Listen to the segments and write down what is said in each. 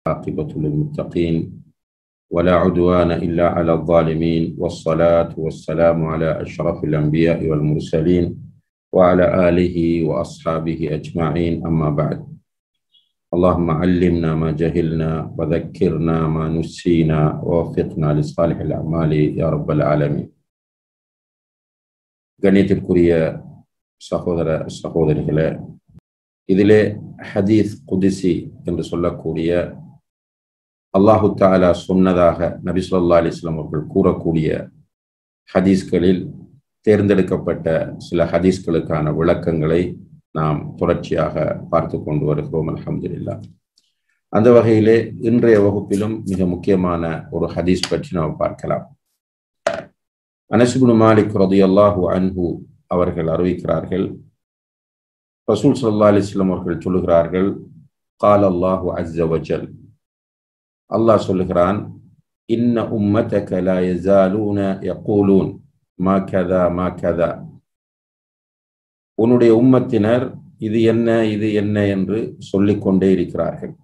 عاقبة للمتقين ولا عدوان إلا على الظالمين والصلاة والسلام على أشرف الأنبياء والمرسلين وعلى آله وأصحابه أجمعين أما بعد اللهم علمنا ما جهلنا وذكرنا ما نسينا ووفقنا لصالح الأعمال يا رب العالمين கண்ணியத்திற்குரிய சகோதர சகோதரிகளே இதிலே ஹதீஸ் குதிசி என்று சொல்லக்கூடிய அல்லாஹு தாலா சொன்னதாக நபி சொல்லா அலிஸ்லாம் அவர்கள் கூறக்கூடிய ஹதீஸ்களில் தேர்ந்தெடுக்கப்பட்ட சில ஹதீஸ்களுக்கான விளக்கங்களை நாம் தொடர்ச்சியாக பார்த்து கொண்டு வருகிறோம் அலமதுல்லா அந்த வகையிலே இன்றைய வகுப்பிலும் மிக முக்கியமான ஒரு ஹதீஸ் பற்றி நாம் பார்க்கலாம் அனசுபுன் மாலிக் ரதி அல்லாஹு அன்ஹு அவர்கள் அறிவிக்கிறார்கள் ரசூல் சல்லா அலிஸ்லாம் அவர்கள் சொல்லுகிறார்கள் கால் அல்லாஹு அஸ்ஸவஜல் அல்லாஹ் சொல்லுகிறான் இன்ன உம்மத்தக லா யஸாலூன யகூலூன் மா கதா மா கதா உன்னுடைய உம்மத்தினர் இது என்ன இது என்ன என்று சொல்லிக்கொண்டே இருக்கிறார்கள்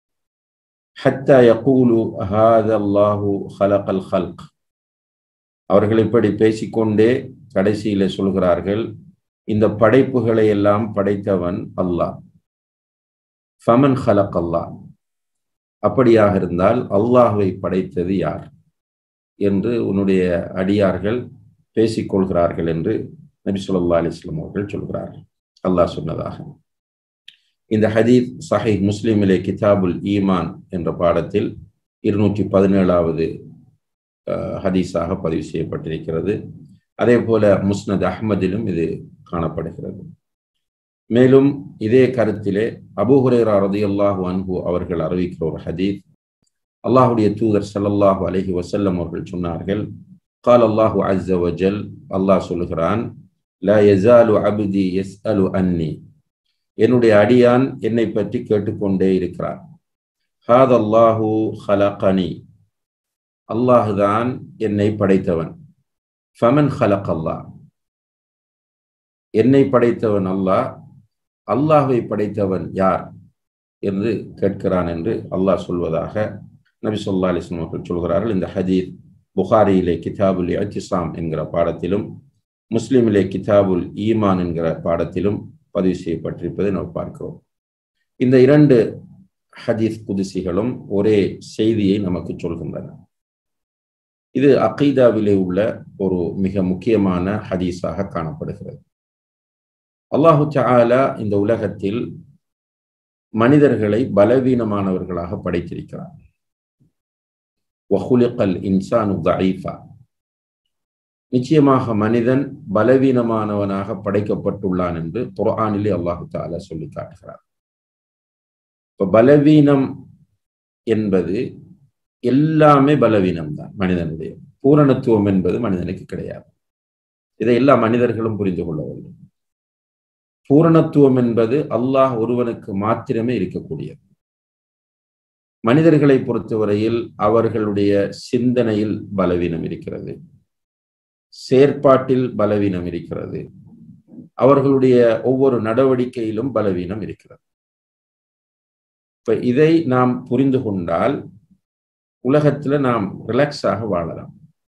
ஹத்தா யகூலு ஹாதல்லாஹு ஹலகல் ஹல்க் அவர்கள் இப்படி பேசிக்கொண்டே கடைசியில சொல்கிறார்கள் இந்த படைப்புகளை எல்லாம் படைத்தவன் அல்லாஹ் ஃபமன் ஹலக் அல்லாஹ் அப்படியாக இருந்தால் அல்லாஹுவை படைத்தது யார் என்று உன்னுடைய அடியார்கள் பேசிக்கொள்கிறார்கள் என்று நபி சொல்லா அலிஸ்லாம் அவர்கள் சொல்கிறார்கள் அல்லாஹ் சொன்னதாக இந்த ஹதீத் சஹீத் முஸ்லிமிலே கிதாபுல் ஈமான் என்ற பாடத்தில் இருநூற்றி பதினேழாவது ஹதீஸாக பதிவு செய்யப்பட்டிருக்கிறது அதே போல முஸ்னத் அஹ்மதிலும் இது காணப்படுகிறது மேலும் இதே கருத்திலே அபுஹுரேரா ரதியுல்லாஹு அன்பு அவர்கள் அறிவிக்கிற ஒரு ஹதீத் அல்லாஹுடைய தூதர் சல்லல்லாஹு அலஹி வசல்லம் அவர்கள் சொன்னார்கள் கால் அல்லாஹு அஸ்ஸ வஜல் அல்லாஹ் சொல்லுகிறான் லா யசாலு அபுதி எஸ் அலு அன்னி என்னுடைய அடியான் என்னை பற்றி கேட்டுக்கொண்டே இருக்கிறார் ஹாத் அல்லாஹு ஹலகனி அல்லாஹுதான் என்னை படைத்தவன் ஃபமன் ஹலக் அல்லாஹ் என்னை படைத்தவன் அல்லாஹ் அல்லாஹை படைத்தவன் யார் என்று கேட்கிறான் என்று அல்லாஹ் சொல்வதாக நபி சொல்லா அலிஸ்லாம் அவர்கள் சொல்கிறார்கள் இந்த ஹதீத் புகாரியிலே கிதாபுல் அத்திசாம் என்கிற பாடத்திலும் முஸ்லிமிலே கிதாபுல் ஈமான் என்கிற பாடத்திலும் பதிவு செய்யப்பட்டிருப்பதை நாம் பார்க்கிறோம் இந்த இரண்டு ஹதீஸ் குதிசிகளும் ஒரே செய்தியை நமக்கு சொல்கின்றன இது அகீதாவிலே உள்ள ஒரு மிக முக்கியமான ஹதீஸாக காணப்படுகிறது அல்லாஹு சாலா இந்த உலகத்தில் மனிதர்களை பலவீனமானவர்களாக படைத்திருக்கிறார் வஹுலிகல் இன்சானு தஈஃபா நிச்சயமாக மனிதன் பலவீனமானவனாக படைக்கப்பட்டுள்ளான் என்று குரானிலே அல்லாஹு தாலா சொல்லி காட்டுகிறார் இப்ப பலவீனம் என்பது எல்லாமே பலவீனம் தான் மனிதனுடைய பூரணத்துவம் என்பது மனிதனுக்கு கிடையாது இதை எல்லா மனிதர்களும் புரிந்து கொள்ள வேண்டும் பூரணத்துவம் என்பது அல்லாஹ் ஒருவனுக்கு மாத்திரமே இருக்கக்கூடியது மனிதர்களை பொறுத்தவரையில் அவர்களுடைய சிந்தனையில் பலவீனம் இருக்கிறது செயற்பாட்டில் பலவீனம் இருக்கிறது அவர்களுடைய ஒவ்வொரு நடவடிக்கையிலும் பலவீனம் இருக்கிறது இப்ப இதை நாம் புரிந்து கொண்டால் உலகத்துல நாம் ரிலாக்ஸாக வாழலாம்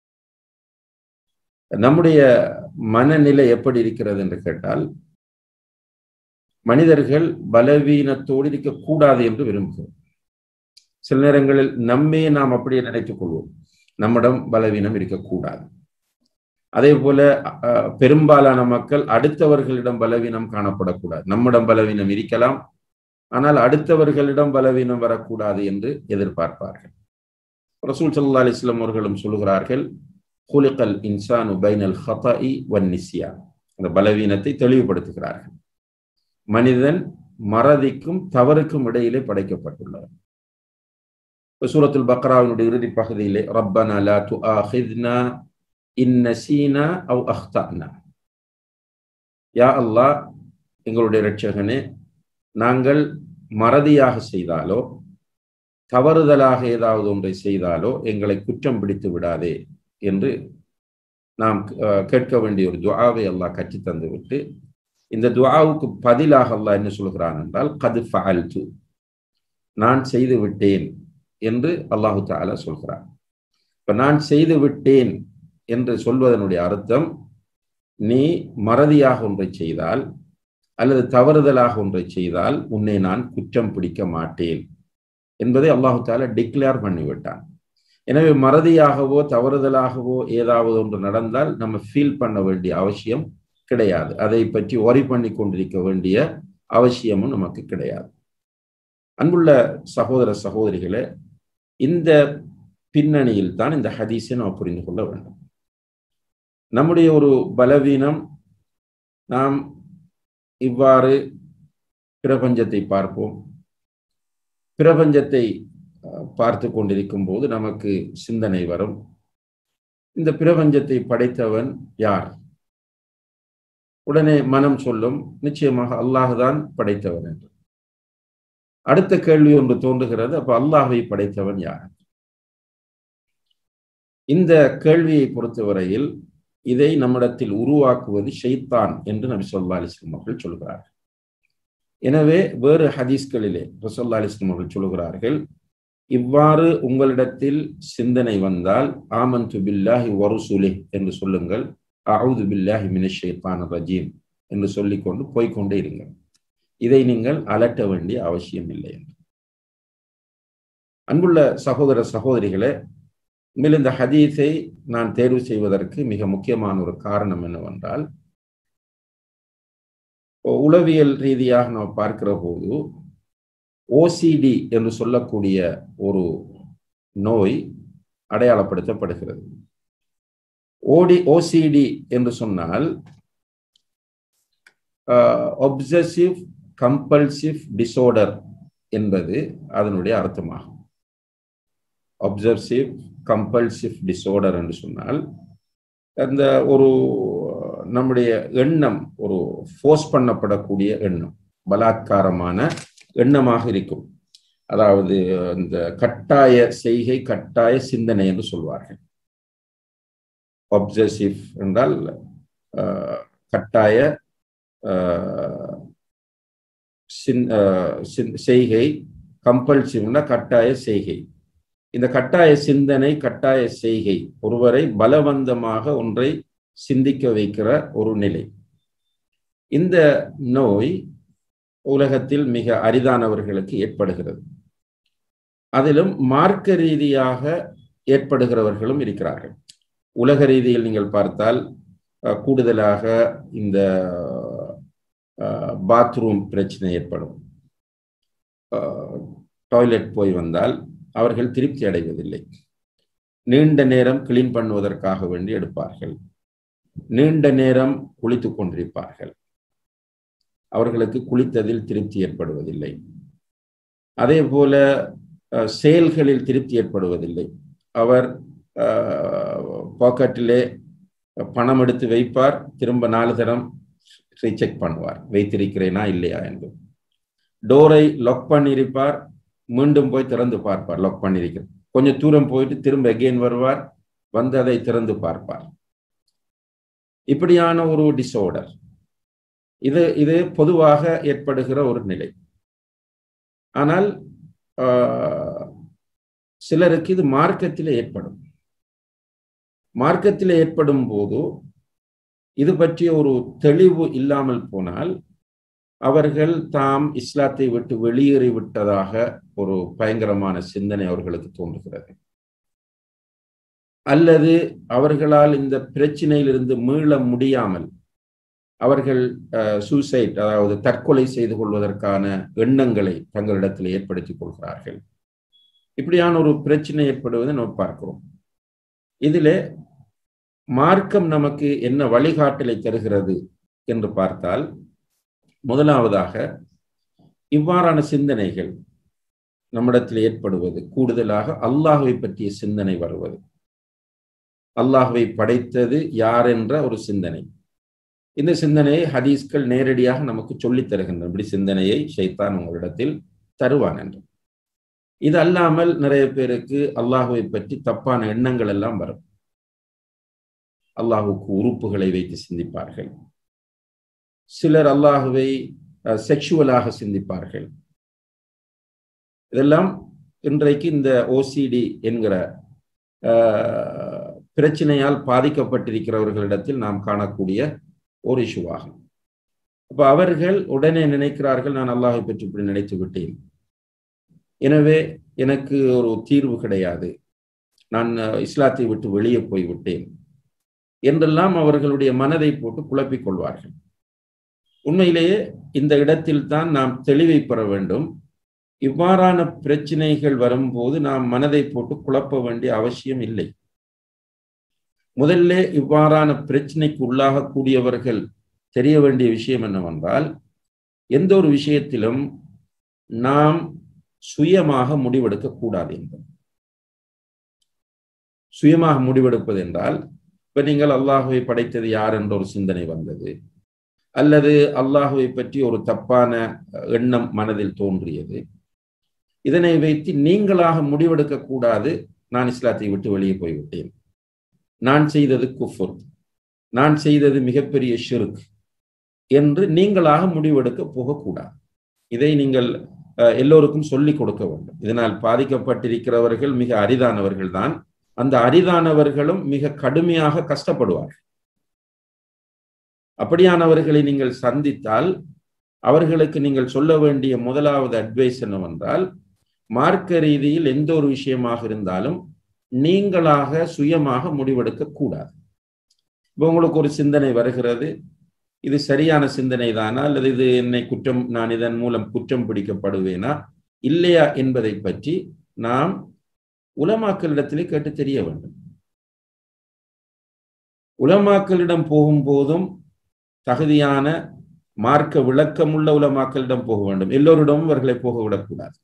நம்முடைய மனநிலை எப்படி இருக்கிறது என்று கேட்டால் மனிதர்கள் பலவீனத்தோடு இருக்கக்கூடாது என்று விரும்புகிறோம் சில நேரங்களில் நம்மே நாம் அப்படியே நினைத்துக் கொள்வோம் நம்மிடம் பலவீனம் இருக்கக்கூடாது அதே போல பெரும்பாலான மக்கள் அடுத்தவர்களிடம் பலவீனம் காணப்படக்கூடாது நம்மிடம் பலவீனம் இருக்கலாம் ஆனால் அடுத்தவர்களிடம் பலவீனம் வரக்கூடாது என்று எதிர்பார்ப்பார்கள் ரசூல் சல்லா அலிஸ்லாம் அவர்களும் சொல்லுகிறார்கள் ஹுலிகல் இன்சானு பைனல் ஹதாஇ வன் நிசியா அந்த பலவீனத்தை தெளிவுபடுத்துகிறார்கள் மனிதன் மறதிக்கும் தவறுக்கும் இடையிலே படைக்கப்பட்டுள்ளார் சூரத்துல் பக்ராவினுடைய இறுதி பகுதியிலே ரப்பனா லா துஆஹித்னா இன் நசீனா அவ் அஹ்தானா யா அல்லாஹ் எங்களுடைய இரட்சகனே நாங்கள் மறதியாக செய்தாலோ தவறுதலாக ஏதாவது ஒன்றை செய்தாலோ எங்களை குற்றம் பிடித்து விடாதே என்று நாம் கேட்க வேண்டிய ஒரு துவாவை அல்லாஹ் கற்று தந்து விட்டு இந்த துவாவுக்கு பதிலாக அல்லாஹ் என்ன சொல்கிறான் என்றால் கது ஃபஅல்து நான் செய்து விட்டேன் என்று அல்லாஹு தாலா சொல்கிறார் இப்ப நான் செய்து விட்டேன் என்று சொல்வதனுடைய அர்த்தம் நீ மறதியாக ஒன்றை செய்தால் அல்லது தவறுதலாக ஒன்றை செய்தால் உன்னை நான் குற்றம் பிடிக்க மாட்டேன் என்பதை அல்லாஹு தாலா டிக்ளேர் பண்ணிவிட்டான் எனவே மறதியாகவோ தவறுதலாகவோ ஏதாவது ஒன்று நடந்தால் நம்ம ஃபீல் பண்ண வேண்டிய அவசியம் கிடையாது அதை பற்றி ஒரி பண்ணி கொண்டிருக்க வேண்டிய அவசியமும் நமக்கு கிடையாது அன்புள்ள சகோதர சகோதரிகளே இந்த பின்னணியில் தான் இந்த ஹதீஸை நாம் புரிந்து கொள்ள வேண்டும் நம்முடைய ஒரு பலவீனம் நாம் இவ்வாறு பிரபஞ்சத்தை பார்ப்போம் பிரபஞ்சத்தை பார்த்து கொண்டிருக்கும் போது நமக்கு சிந்தனை வரும் இந்த பிரபஞ்சத்தை படைத்தவன் யார் உடனே மனம் சொல்லும் நிச்சயமாக அல்லாஹுதான் படைத்தவன் என்று அடுத்த கேள்வி ஒன்று தோன்றுகிறது அப்ப அல்லாஹை படைத்தவன் யார் இந்த கேள்வியை பொறுத்தவரையில் இதை நம்மிடத்தில் உருவாக்குவது ஷைத்தான் என்று நபி சொல்லா அலிஸ்லாம் அவர்கள் சொல்கிறார்கள் எனவே வேறு ஹதீஸ்களிலே ரசோல்லா அலிஸ்லாம் அவர்கள் சொல்கிறார்கள் இவ்வாறு உங்களிடத்தில் சிந்தனை வந்தால் ஆமந்து பில்லாஹி வருசுலே என்று சொல்லுங்கள் அவுது பில்லாஹி மினஷைத்தான் ரஜீம் என்று சொல்லிக்கொண்டு போய்கொண்டே இருங்கள் இதை நீங்கள் அலட்ட வேண்டிய அவசியம் இல்லை என்று அன்புள்ள சகோதர சகோதரிகளே மேலும் இந்த ஹதீஸை நான் தேர்வு செய்வதற்கு மிக முக்கியமான ஒரு காரணம் என்னவென்றால் உளவியல் ரீதியாக நாம் பார்க்கிற போது ஓசிடி என்று சொல்லக்கூடிய ஒரு நோய் அடையாளப்படுத்தப்படுகிறது ஓடி ஓசிடி என்று சொன்னால் ஒப்சசிவ் கம்பல்சிவ் டிசோர்டர் என்பது அதனுடைய அர்த்தமாகும் ஒப்சர்சிவ் கம்பல்சிவ் டிசோர்டர் என்று சொன்னால் அந்த ஒரு நம்முடைய எண்ணம் ஒரு ஃபோர்ஸ் பண்ணப்படக்கூடிய எண்ணம் பலாத்காரமான எண்ணமாக இருக்கும் அதாவது இந்த கட்டாய செய்கை கட்டாய சிந்தனை என்று சொல்வார்கள் ஒப்சசிவ் என்றால் கட்டாய செய்கை கம்பல்சிவ்னா கட்டாய செய்கை இந்த கட்டாய சிந்தனை கட்டாய செய்கை ஒருவரை பலவந்தமாக ஒன்றை சிந்திக்க வைக்கிற ஒரு நிலை இந்த நோய் உலகத்தில் மிக அரிதானவர்களுக்கு ஏற்படுகிறது அதிலும் மார்க்க ரீதியாக ஏற்படுகிறவர்களும் இருக்கிறார்கள் உலக ரீதியில் நீங்கள் பார்த்தால் கூடுதலாக இந்த பாத்ரூம் பிரச்சனை ஏற்படும் டாய்லெட் போய் வந்தால் அவர்கள் திருப்தி அடைவதில்லை நீண்ட நேரம் கிளீன் பண்ணுவதற்காக வேண்டி எடுப்பார்கள் நீண்ட நேரம் குளித்து கொண்டிருப்பார்கள் அவர்களுக்கு குளித்ததில் திருப்தி ஏற்படுவதில்லை அதே போல செயல்களில் திருப்தி ஏற்படுவதில்லை அவர் பாக்கெட்டிலே பணம் எடுத்து வைப்பார் திரும்ப நாலு தரம் ரீசெக் பண்ணுவார் வைத்திருக்கிறேனா இல்லையா என்று டோரை லாக் பண்ணியிருப்பார் மீண்டும் போய் திறந்து பார்ப்பார் லாக் பண்ணியிருக்கிறார் கொஞ்சம் தூரம் போயிட்டு திரும்ப எகெயின் வருவார் வந்து அதை திறந்து பார்ப்பார் இப்படியான ஒரு டிசோர்டர் இது இது பொதுவாக ஏற்படுகிற ஒரு நிலை ஆனால் சிலருக்கு இது மார்க்கத்தில் ஏற்படும் மார்க்கத்தில் ஏற்படும் போது இது பற்றிய ஒரு தெளிவு இல்லாமல் போனால் அவர்கள் தாம் இஸ்லாத்தை விட்டு வெளியேறி விட்டதாக ஒரு பயங்கரமான சிந்தனை அவர்களுக்கு தோன்றுகிறது அல்லது அவர்களால் இந்த பிரச்சினையிலிருந்து மீள முடியாமல் அவர்கள் சூசைட் அதாவது தற்கொலை செய்து கொள்வதற்கான எண்ணங்களை தங்களிடத்தில் ஏற்படுத்திக் கொள்கிறார்கள் இப்படியான ஒரு பிரச்சனை ஏற்படுவதை நம்ம பார்க்கிறோம் இதிலே மார்க்கம் நமக்கு என்ன வழிகாட்டலை தருகிறது என்று பார்த்தால் முதலாவதாக இவ்வாறான சிந்தனைகள் நம்மிடத்தில் ஏற்படுவது கூடுதலாக அல்லாஹுவை பற்றிய சிந்தனை வருவது அல்லாஹுவை படைத்தது யார் என்ற ஒரு சிந்தனை இந்த சிந்தனையை ஹதீஸ்கள் நேரடியாக நமக்கு சொல்லித் தருகின்றன இப்படி சிந்தனையை ஷைத்தான் உங்களிடத்தில் தருவான் என்று இது அல்லாமல் நிறைய பேருக்கு அல்லாஹுவை பற்றி தப்பான எண்ணங்கள் எல்லாம் வரும் அல்லாஹுக்கு உறுப்புகளை வைத்து சிந்திப்பார்கள் சிலர் அல்லாஹுவை செக்ஷுவலாக சிந்திப்பார்கள் இதெல்லாம் இன்றைக்கு இந்த ஓசிடி என்கிற பிரச்சனையால் பாதிக்கப்பட்டிருக்கிறவர்களிடத்தில் நாம் காணக்கூடிய ஒரு இஷ்யூவாகும் அப்ப அவர்கள் உடனே நினைக்கிறார்கள் நான் அல்லாஹை பற்றி இப்படி நினைத்து விட்டேன் எனவே எனக்கு ஒரு தீர்வு கிடையாது நான் இஸ்லாத்தை விட்டு வெளியே போய் விட்டேன் என்றெல்லாம் அவர்களுடைய மனதை போட்டு குழப்பிக் கொள்வார்கள் உண்மையிலேயே இந்த இடத்தில் தான் நாம் தெளிவை பெற வேண்டும் இவ்வாறான பிரச்சனைகள் வரும்போது நாம் மனதை போட்டு குழப்ப வேண்டிய அவசியம் இல்லை முதல்ல இவ்வாறான பிரச்சனைக்கு உள்ளாகக்கூடியவர்கள் தெரிய வேண்டிய விஷயம் என்னவென்றால் எந்த ஒரு விஷயத்திலும் நாம் சுயமாக முடிவெடுக்க கூடாது என்பது சுயமாக முடிவெடுப்பது என்றால் இப்ப நீங்கள் அல்லாஹுவை படைத்தது யார் என்ற ஒரு சிந்தனை வந்தது அல்லது அல்லாஹுவை பற்றி ஒரு தப்பான எண்ணம் மனதில் தோன்றியது இதனை வைத்து நீங்களாக முடிவெடுக்க கூடாது நான் இஸ்லாத்தை விட்டு வெளியே போய்விட்டேன் நான் செய்தது குஃபுர் நான் செய்தது மிகப்பெரிய ஷிருக் என்று நீங்களாக முடிவெடுக்க போகக்கூடாது இதை நீங்கள் எல்லோருக்கும் சொல்லிக் கொடுக்க வேண்டும் இதனால் பாதிக்கப்பட்டிருக்கிறவர்கள் மிக அரிதானவர்கள் தான் அந்த அரிதானவர்களும் மிக கடுமையாக கஷ்டப்படுவார்கள் அப்படியானவர்களை நீங்கள் சந்தித்தால் அவர்களுக்கு நீங்கள் சொல்ல வேண்டிய முதலாவது அட்வைஸ் என்னவென்றால் மார்க்க ரீதியில் எந்த ஒரு விஷயமாக இருந்தாலும் நீங்களாக சுயமாக முடிவெடுக்க கூடாது இப்போ உங்களுக்கு ஒரு சிந்தனை வருகிறது இது சரியான சிந்தனை தானா அல்லது இது என்னை குற்றம் நான் இதன் மூலம் குற்றம் பிடிக்கப்படுவேனா இல்லையா என்பதை பற்றி நாம் உலமாக்களிடத்திலே கேட்டு தெரிய வேண்டும் உலமாக்களிடம் போகும்போதும் தகுதியான மார்க்க விளக்கமுள்ள உலமாக்களிடம் போக வேண்டும் எல்லோரிடமும் இவர்களை போக விடக்கூடாது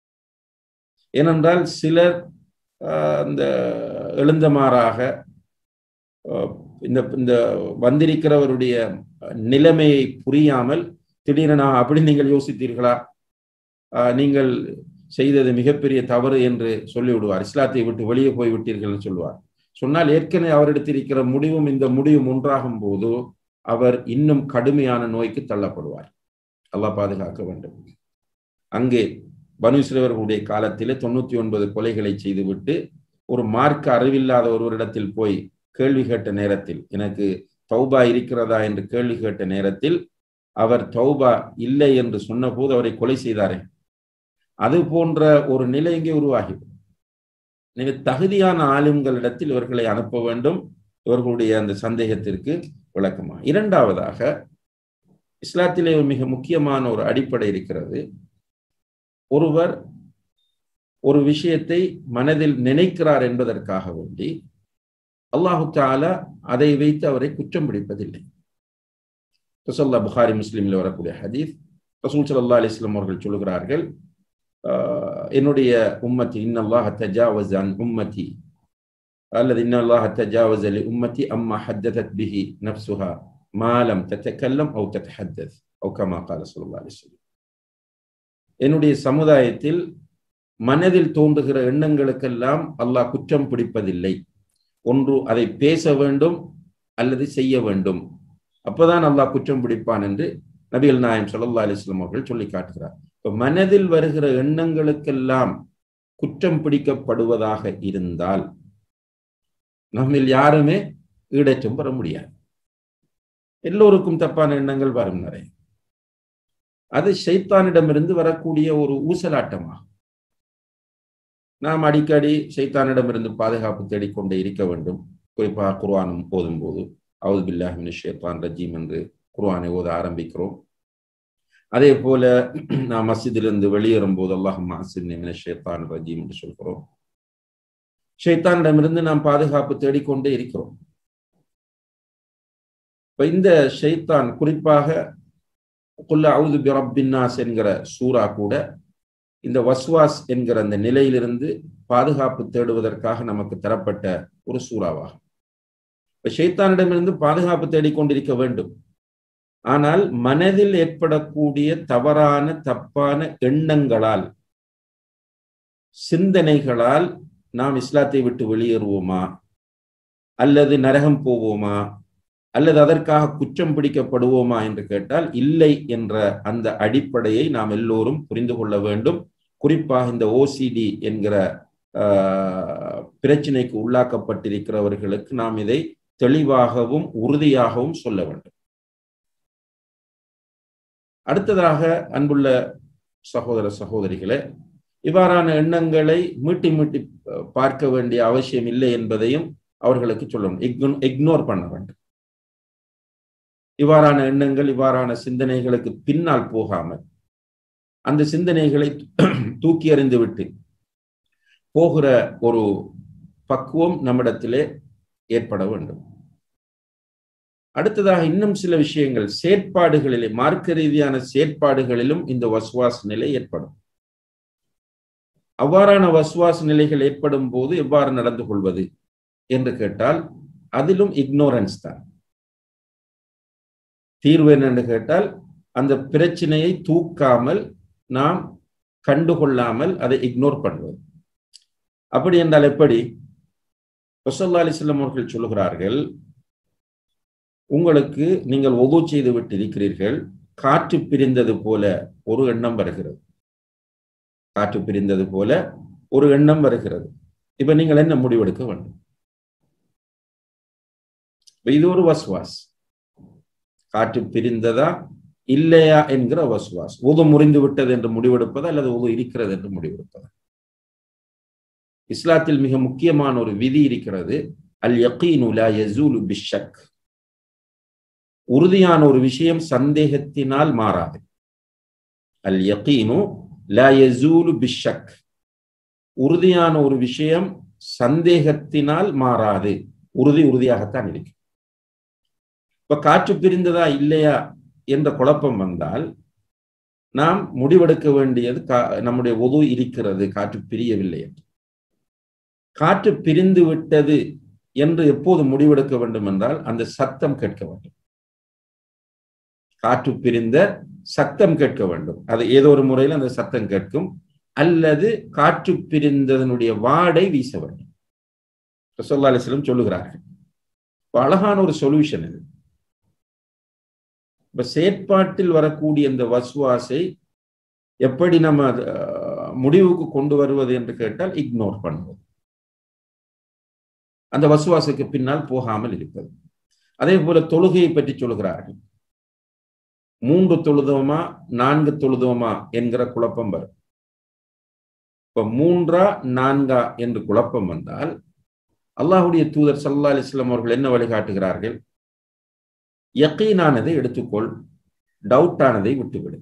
ஏனென்றால் சிலர் அந்த எழுந்தமாறாக இந்த இந்த வந்திருக்கிறவருடைய நிலைமையை புரியாமல் திடீரென அப்படி நீங்கள் யோசித்தீர்களா நீங்கள் செய்தது மிகப்பெரிய தவறு என்று சொல்லிவிடுவார் இஸ்லாத்தை விட்டு வெளியே போய் விட்டீர்கள் சொல்லுவார் சொன்னால் ஏற்கனவே அவரிடத்திருக்கிற முடிவும் இந்த முடிவும் ஒன்றாகும் போது அவர் இன்னும் கடுமையான நோய்க்கு தள்ளப்படுவார் அல்லாஹ் பாதுகாக்க வேண்டும் அங்கே பனுஸ்ரவர்களுடைய காலத்திலே தொண்ணூத்தி ஒன்பது கொலைகளை செய்துவிட்டு ஒரு மார்க்க அறிவில்லாத ஒருவரிடத்தில் போய் கேள்வி கேட்ட நேரத்தில் எனக்கு தௌபா இருக்கிறதா என்று கேள்வி கேட்ட நேரத்தில் அவர் தௌபா இல்லை என்று சொன்னபோது அவரை கொலை செய்தாரே அது போன்ற ஒரு நிலை இங்கே உருவாகிவிடும் எனவே தகுதியான ஆளுங்களிடத்தில் இவர்களை அனுப்ப வேண்டும் இவர்களுடைய அந்த சந்தேகத்திற்கு விளக்கமா இரண்டாவதாக இஸ்லாத்திலே மிக முக்கியமான ஒரு அடிப்படை இருக்கிறது ஒருவர் ஒரு விஷயத்தை மனதில் நினைக்கிறார் என்பதற்காக வேண்டி அல்லாஹு தாலா அதை வைத்து அவரை குற்றம் பிடிப்பதில்லை ரசல்லா புகாரி முஸ்லீமில் வரக்கூடிய ஹதீஸ் ரசூல் சல்லா அலிஸ்லாம் அவர்கள் சொல்கிறார்கள் என்னுடைய உம்மத்தி இன்னல்லாஹ தஜாவஸ் அன் உம்மத்தி அல்லது இன்னல்லாஹ தஜாவஸ் அலி உம்மத்தி அம்மா ஹத்தத் பிஹி நப்சுஹா மாலம் தத்தக்கல்லம் அவு தத்தஹத்தத் அவு கமா கால சொல்லா அலிஸ்லாம் என்னுடைய சமுதாயத்தில் மனதில் தோன்றுகிற எண்ணங்களுக்கெல்லாம் அல்லாஹ் குற்றம் பிடிப்பதில்லை ஒன்று அதை பேச வேண்டும் அல்லது செய்ய வேண்டும் அப்பதான் அல்லாஹ் குற்றம் பிடிப்பான் என்று நபிகள் நாயம் சொல்லல்லா அலிஸ்லாம் அவர்கள் சொல்லி காட்டுகிறார் இப்ப மனதில் வருகிற எண்ணங்களுக்கெல்லாம் குற்றம் பிடிக்கப்படுவதாக இருந்தால் நம்மில் யாருமே ஈடேற்றம் பெற முடியாது எல்லோருக்கும் தப்பான எண்ணங்கள் வரும் நிறைய அது சைத்தானிடமிருந்து வரக்கூடிய ஒரு ஊசலாட்டமாகும் நாம் அடிக்கடி சைத்தானிடமிருந்து பாதுகாப்பு தேடிக்கொண்டே இருக்க வேண்டும் குறிப்பாக குர்வானம் ஓதும் போது அவுது பில்லாஹின் ஷேத்தான் ரஜீம் என்று குர்வானை ஓத ஆரம்பிக்கிறோம் அதே போல நாம் மஸ்ஜிதிலிருந்து வெளியேறும் போது அல்லாஹ் மாசின் ஷேத்தான் ரஜீம் என்று சொல்கிறோம் ஷைத்தானிடமிருந்து நாம் பாதுகாப்பு தேடிக்கொண்டே இருக்கிறோம் இப்ப இந்த ஷைத்தான் குறிப்பாக குல்ல அவுது பிரபின்னாஸ் என்கிற சூறா கூட இந்த வஸ்வாஸ் என்கிற அந்த நிலையிலிருந்து பாதுகாப்பு தேடுவதற்காக நமக்கு தரப்பட்ட ஒரு சூறாவாகும் இப்ப ஷைத்தானிடமிருந்து பாதுகாப்பு தேடிக்கொண்டிருக்க வேண்டும் ஆனால் மனதில் ஏற்படக்கூடிய தவறான தப்பான எண்ணங்களால் சிந்தனைகளால் நாம் இஸ்லாத்தை விட்டு வெளியேறுவோமா அல்லது நரகம் போவோமா அல்லது அதற்காக குற்றம் பிடிக்கப்படுவோமா என்று கேட்டால் இல்லை என்ற அந்த அடிப்படையை நாம் எல்லோரும் புரிந்து கொள்ள வேண்டும் குறிப்பாக இந்த ஓசிடி என்கிற பிரச்சனைக்கு உள்ளாக்கப்பட்டிருக்கிறவர்களுக்கு நாம் இதை தெளிவாகவும் உறுதியாகவும் சொல்ல வேண்டும் அடுத்ததாக அன்புள்ள சகோதர சகோதரிகளே இவ்வாறான எண்ணங்களை மீட்டி மீட்டி பார்க்க வேண்டிய அவசியம் இல்லை என்பதையும் அவர்களுக்கு சொல்லணும் இக்னோர் பண்ண வேண்டும் இவ்வாறான எண்ணங்கள் இவ்வாறான சிந்தனைகளுக்கு பின்னால் போகாமல் அந்த சிந்தனைகளை தூக்கி எறிந்து விட்டு போகிற ஒரு பக்குவம் நம்மிடத்திலே ஏற்பட வேண்டும் அடுத்ததாக இன்னும் சில விஷயங்கள் செயற்பாடுகளிலே மார்க்க ரீதியான செயற்பாடுகளிலும் இந்த வசுவாஸ் நிலை ஏற்படும் அவ்வாறான வசுவாஸ் நிலைகள் ஏற்படும் போது எவ்வாறு நடந்து கொள்வது என்று கேட்டால் அதிலும் இக்னோரன்ஸ் தான் தீர்வு என்னென்று கேட்டால் அந்த பிரச்சனையை தூக்காமல் நாம் கண்டுகொள்ளாமல் அதை இக்னோர் பண்ணுவது அப்படி என்றால் எப்படி ரசல்லா அலிஸ்லாம் அவர்கள் சொல்லுகிறார்கள் உங்களுக்கு நீங்கள் ஒது செய்து விட்டு இருக்கிறீர்கள் காற்று பிரிந்தது போல ஒரு எண்ணம் வருகிறது காற்று பிரிந்தது போல ஒரு எண்ணம் வருகிறது இப்ப நீங்கள் என்ன முடிவெடுக்க வேண்டும் இது ஒரு வஸ்வாஸ் காற்று பிரிந்ததா இல்லையா என்கிற வஸ்வாஸ் உது முறிந்து விட்டது என்று முடிவெடுப்பதா அல்லது உது இருக்கிறது என்று முடிவெடுப்பதா இஸ்லாத்தில் மிக முக்கியமான ஒரு விதி இருக்கிறது அல் யகீனு லா யசூலு பிஷக் உறுதியான ஒரு விஷயம் சந்தேகத்தினால் மாறாது அல் யகீனு லா யசூலு பிஷக் உறுதியான ஒரு விஷயம் சந்தேகத்தினால் மாறாது உறுதி உறுதியாகத்தான் இருக்கு இப்ப காற்று பிரிந்ததா இல்லையா என்ற குழப்பம் வந்தால் நாம் முடிவெடுக்க வேண்டியது நம்முடைய உது இருக்கிறது காற்று பிரியவில்லை என்று காற்று பிரிந்து விட்டது என்று எப்போது முடிவெடுக்க வேண்டும் என்றால் அந்த சத்தம் கேட்க வேண்டும் காற்று பிரிந்த சத்தம் கேட்க வேண்டும் அது ஏதோ ஒரு முறையில் அந்த சத்தம் கேட்கும் அல்லது காற்று பிரிந்ததனுடைய வாடை வீச வேண்டும் ரசோல்லா அலிஸ்லம் சொல்லுகிறார்கள் அழகான ஒரு சொல்யூஷன் இது இப்ப செயற்பாட்டில் வரக்கூடிய இந்த வசுவாசை எப்படி நம்ம முடிவுக்கு கொண்டு வருவது என்று கேட்டால் இக்னோர் பண்ணுவது அந்த வசுவாசுக்கு பின்னால் போகாமல் இருப்பது அதே போல தொழுகையை பற்றி சொல்கிறார்கள் மூன்று தொழுதோமா நான்கு தொழுதோமா என்கிற குழப்பம் வரும் இப்ப மூன்றா நான்கா என்று குழப்பம் வந்தால் அல்லாஹுடைய தூதர் சல்லா அலிஸ்லாம் அவர்கள் என்ன வழிகாட்டுகிறார்கள் யக்கீனானதை எடுத்துக்கொள் டவுட்டானதை விட்டுவிடு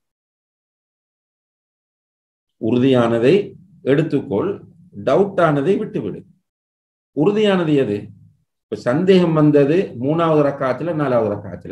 உறுதியானதை எடுத்துக்கொள் டவுட்டானதை விட்டுவிடு உறுதியானது எது இப்ப சந்தேகம் வந்தது மூணாவது ரக்காத்துல நாலாவது ரக்காத்துல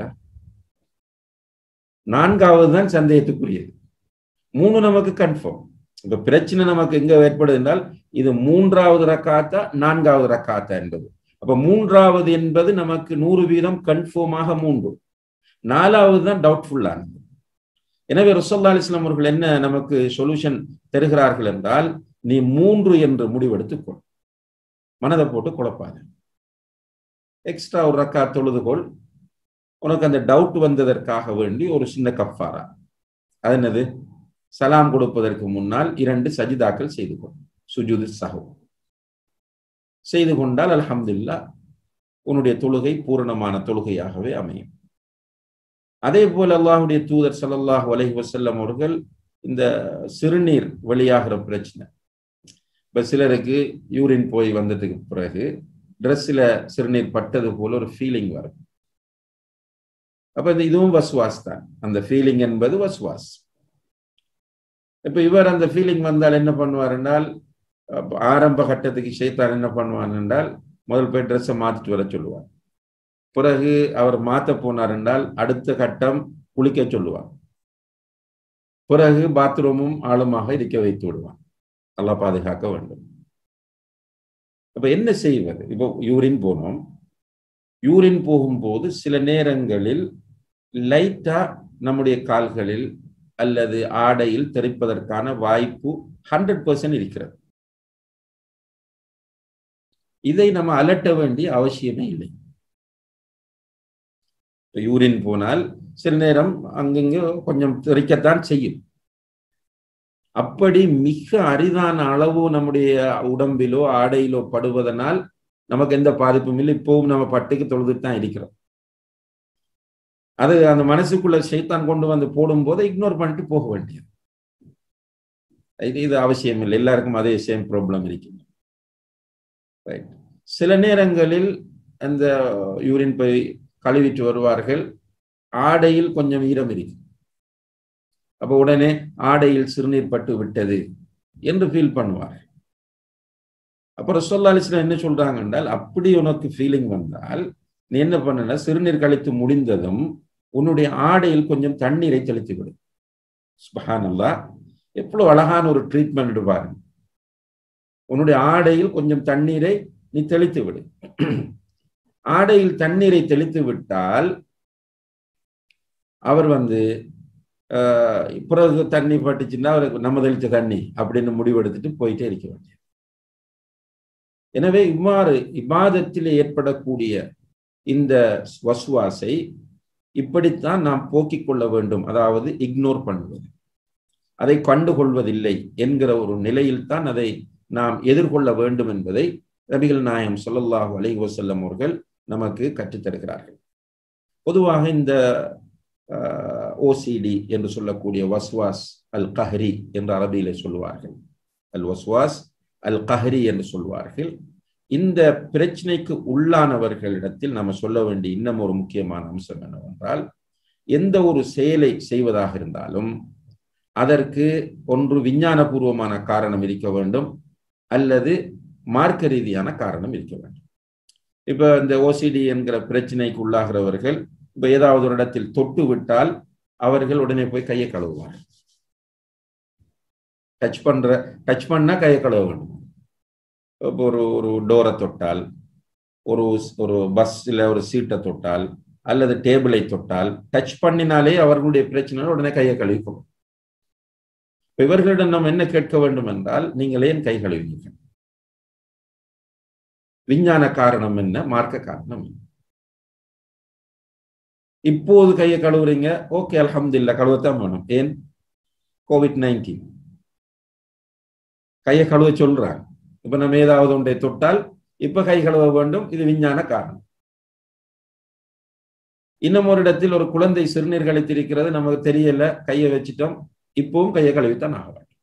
நான்காவது தான் சந்தேகத்துக்குரியது மூணு நமக்கு கன்ஃபார்ம் இப்ப பிரச்சனை நமக்கு எங்க ஏற்படுது என்றால் இது மூன்றாவது ரக்காத்தா நான்காவது ரக்காத்தா என்பது அப்ப மூன்றாவது என்பது நமக்கு நூறு வீதம் கன்ஃபார்மாக மூன்று நாலாவது தான் டவுட்ஃபுல்லானது எனவே ருசல்லா அலிஸ்லாம் அவர்கள் என்ன நமக்கு சொல்யூஷன் தருகிறார்கள் என்றால் நீ மூன்று என்று முடிவெடுத்துக்கொள் மனதை போட்டு குழப்பாது எக்ஸ்ட்ரா ஒரு ரக்கா தொழுதுகொள் உனக்கு அந்த டவுட் வந்ததற்காக வேண்டி ஒரு சின்ன கஃபாரா அது என்னது சலாம் கொடுப்பதற்கு முன்னால் இரண்டு சஜிதாக்கள் செய்து கொள் சுஜுது சஹு செய்து கொண்டால் அலமதுல்லா உன்னுடைய தொழுகை பூரணமான தொழுகையாகவே அமையும் அதே போல அல்லாஹுடைய தூதர் சல்லாஹ் அலஹி வசல்லம் அவர்கள் இந்த சிறுநீர் வெளியாகிற பிரச்சனை இப்ப சிலருக்கு யூரின் போய் வந்ததுக்கு பிறகு ட்ரெஸ்ஸில் சிறுநீர் பட்டது போல ஒரு ஃபீலிங் வரும் அப்ப இந்த இதுவும் வசுவாஸ் தான் அந்த ஃபீலிங் என்பது வசுவாஸ் இப்ப இவர் அந்த ஃபீலிங் வந்தால் என்ன பண்ணுவார் என்றால் ஆரம்ப கட்டத்துக்கு ஷைத்தான் என்ன பண்ணுவான் என்றால் முதல் போய் ட்ரெஸ்ஸை மாத்திட்டு வர சொல்லுவார் பிறகு அவர் மாத்த போனார் என்றால் அடுத்த கட்டம் குளிக்க சொல்லுவார் பிறகு பாத்ரூமும் ஆழமாக இருக்க வைத்து விடுவான் நல்லா பாதுகாக்க வேண்டும் அப்ப என்ன செய்வது இப்போ யூரின் போனோம் யூரின் போகும்போது சில நேரங்களில் லைட்டா நம்முடைய கால்களில் அல்லது ஆடையில் தெரிப்பதற்கான வாய்ப்பு ஹண்ட்ரட் பர்சன்ட் இருக்கிறது இதை நம்ம அலட்ட வேண்டிய அவசியமே இல்லை யூரின் போனால் சில நேரம் அங்கங்க கொஞ்சம் தெரிக்கத்தான் செய்யும் அப்படி மிக அரிதான அளவு நம்முடைய உடம்பிலோ ஆடையிலோ படுவதனால் நமக்கு எந்த பாதிப்பும் இல்லை இப்பவும் நம்ம பட்டுக்கு தொழுதுட்டு தான் இருக்கிறோம் அது அந்த மனசுக்குள்ள சைத்தான் கொண்டு வந்து போடும்போது இக்னோர் பண்ணிட்டு போக வேண்டியது இது இது அவசியம் இல்லை எல்லாருக்கும் அதே சேம் ப்ராப்ளம் இருக்குது ரைட் சில நேரங்களில் அந்த யூரின் போய் கழுவிட்டு வருவார்கள் ஆடையில் கொஞ்சம் ஈரம் இருக்கு அப்போ உடனே ஆடையில் சிறுநீர் பட்டு விட்டது என்று ஃபீல் பண்ணுவார் அப்புறம் சொல்லாலிஸ்லாம் என்ன சொல்றாங்க என்றால் அப்படி உனக்கு ஃபீலிங் வந்தால் நீ என்ன பண்ணனா சிறுநீர் கழித்து முடிந்ததும் உன்னுடைய ஆடையில் கொஞ்சம் தண்ணீரை தெளித்து விடு சுபஹானல்லா எவ்வளவு அழகான ஒரு ட்ரீட்மெண்ட் பாருங்க உன்னுடைய ஆடையில் கொஞ்சம் தண்ணீரை நீ தெளித்து விடு ஆடையில் தண்ணீரை தெளித்து விட்டால் அவர் வந்து பிறகு தண்ணி பட்டுச்சுன்னா அவருக்கு நம்ம தெளித்த தண்ணி அப்படின்னு முடிவெடுத்துட்டு போயிட்டே இருக்க வேண்டியது எனவே இவ்வாறு இபாதத்தில் ஏற்படக்கூடிய இந்த வசுவாசை இப்படித்தான் நாம் போக்கிக் கொள்ள வேண்டும் அதாவது இக்னோர் பண்ணுவது அதை கண்டுகொள்வதில்லை என்கிற ஒரு நிலையில் தான் அதை நாம் எதிர்கொள்ள வேண்டும் என்பதை நபிகள் நாயம் சொல்லல்லாஹு அலை வசல்லம் அவர்கள் நமக்கு கற்றுத்தருகிறார்கள் பொதுவாக இந்த ஓசிடி என்று சொல்லக்கூடிய வஸ்வாஸ் அல் கஹரி என்று அரபியில சொல்லுவார்கள் அல் வஸ்வாஸ் அல் கஹரி என்று சொல்வார்கள் இந்த பிரச்சனைக்கு உள்ளானவர்களிடத்தில் நம்ம சொல்ல வேண்டிய இன்னும் ஒரு முக்கியமான அம்சம் என்னவென்றால் எந்த ஒரு செயலை செய்வதாக இருந்தாலும் அதற்கு ஒன்று விஞ்ஞானபூர்வமான காரணம் இருக்க வேண்டும் அல்லது மார்க்க ரீதியான காரணம் இருக்க வேண்டும் இப்ப இந்த ஓசிடி என்கிற பிரச்சனைக்கு உள்ளாகிறவர்கள் இப்ப ஏதாவது ஒரு இடத்தில் தொட்டு விட்டால் அவர்கள் உடனே போய் கையை கழுவுவாங்க டச் பண்ற டச் பண்ணா கையை கழுவ வேண்டும் இப்போ ஒரு ஒரு டோரை தொட்டால் ஒரு ஒரு பஸ்ல ஒரு சீட்டை தொட்டால் அல்லது டேபிளை தொட்டால் டச் பண்ணினாலே அவர்களுடைய பிரச்சனை உடனே கையை கழுவிக்கும் இவர்களிடம் நாம் என்ன கேட்க வேண்டும் என்றால் நீங்கள் ஏன் கை கழுவினீர்கள் விஞ்ஞான காரணம் என்ன மார்க்க காரணம் என்ன இப்போது கையை கழுவுறீங்க ஓகே அலமதுல்ல கழுவத்தான் வேணும் ஏன் கோவிட் நைன்டீன் கையை கழுவ சொல்றாங்க இப்ப நம்ம ஏதாவது ஒன்றை தொட்டால் இப்ப கை கழுவ வேண்டும் இது விஞ்ஞான காரணம் இன்னும் ஒரு இடத்தில் ஒரு குழந்தை சிறுநீர் கழித்திருக்கிறது நமக்கு தெரியல கையை வச்சுட்டோம் இப்பவும் கையை கழுவித்தான் ஆக வேண்டும்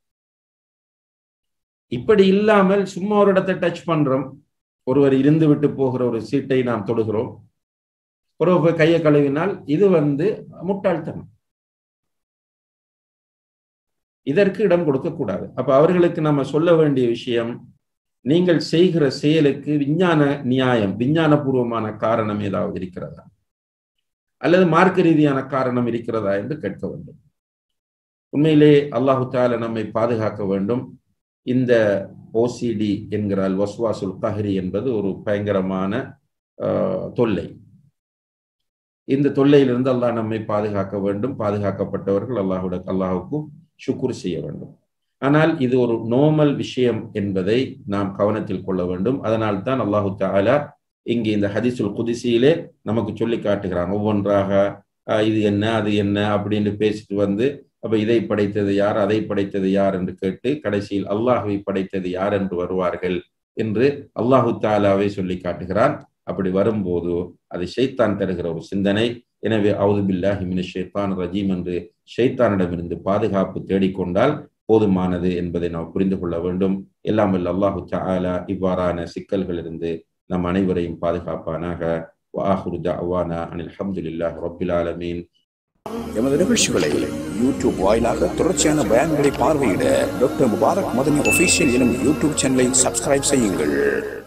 இப்படி இல்லாமல் சும்மா ஒரு இடத்தை டச் பண்றோம் ஒருவர் இருந்து விட்டு போகிற ஒரு சீட்டை நாம் தொடுகிறோம் ஒரு போய் கையை கழுவினால் இது வந்து முட்டாள்தனம் இதற்கு இடம் கொடுக்க கூடாது அப்ப அவர்களுக்கு நம்ம சொல்ல வேண்டிய விஷயம் நீங்கள் செய்கிற செயலுக்கு விஞ்ஞான நியாயம் விஞ்ஞானபூர்வமான காரணம் ஏதாவது இருக்கிறதா அல்லது மார்க்க ரீதியான காரணம் இருக்கிறதா என்று கேட்க வேண்டும் உண்மையிலே அல்லாஹு தால நம்மை பாதுகாக்க வேண்டும் இந்த ஓசிடி என்கிறால் வஸ்வாசுல் கஹரி என்பது ஒரு பயங்கரமான தொல்லை இந்த தொல்லையிலிருந்து அல்லாஹ் நம்மை பாதுகாக்க வேண்டும் பாதுகாக்கப்பட்டவர்கள் அல்லாஹுட அல்லாஹுக்கு சுக்குர் செய்ய வேண்டும் ஆனால் இது ஒரு நோமல் விஷயம் என்பதை நாம் கவனத்தில் கொள்ள வேண்டும் அதனால் தான் அல்லாஹு தாலா இங்கே இந்த ஹதிசுல் குதிசியிலே நமக்கு சொல்லி காட்டுகிறான் ஒவ்வொன்றாக இது என்ன அது என்ன அப்படின்னு பேசிட்டு வந்து அப்ப இதை படைத்தது யார் அதை படைத்தது யார் என்று கேட்டு கடைசியில் அல்லாஹுவை படைத்தது யார் என்று வருவார்கள் என்று அல்லாஹு தாலாவை சொல்லி காட்டுகிறான் அப்படி வரும்போது அது ஷைத்தான் தருகிற ஒரு சிந்தனை எனவே அவுது பில்லாஹி மின ஷைத்தான் ரஜீம் என்று ஷைத்தானிடமிருந்து பாதுகாப்பு தேடிக்கொண்டால் போதுமானது என்பதை நாம் புரிந்து கொள்ள வேண்டும் எல்லாம் வல்ல அல்லாஹு தாலா இவ்வாறான சிக்கல்களிலிருந்து நம் அனைவரையும் பாதுகாப்பானாக வாஹுரு தஅவானா அனில் அல்ஹம்துலில்லாஹி ரப்பில் ஆலமீன் எமது நிகழ்ச்சிகளை யூடியூப் வாயிலாக தொடர்ச்சியான பயான்களை பார்வையிட டாக்டர் முபாரக் மதனி ஒஃபீஷியல் எனும் யூடியூப் சேனலை சப்ஸ்கிரைப் செய்யுங்கள்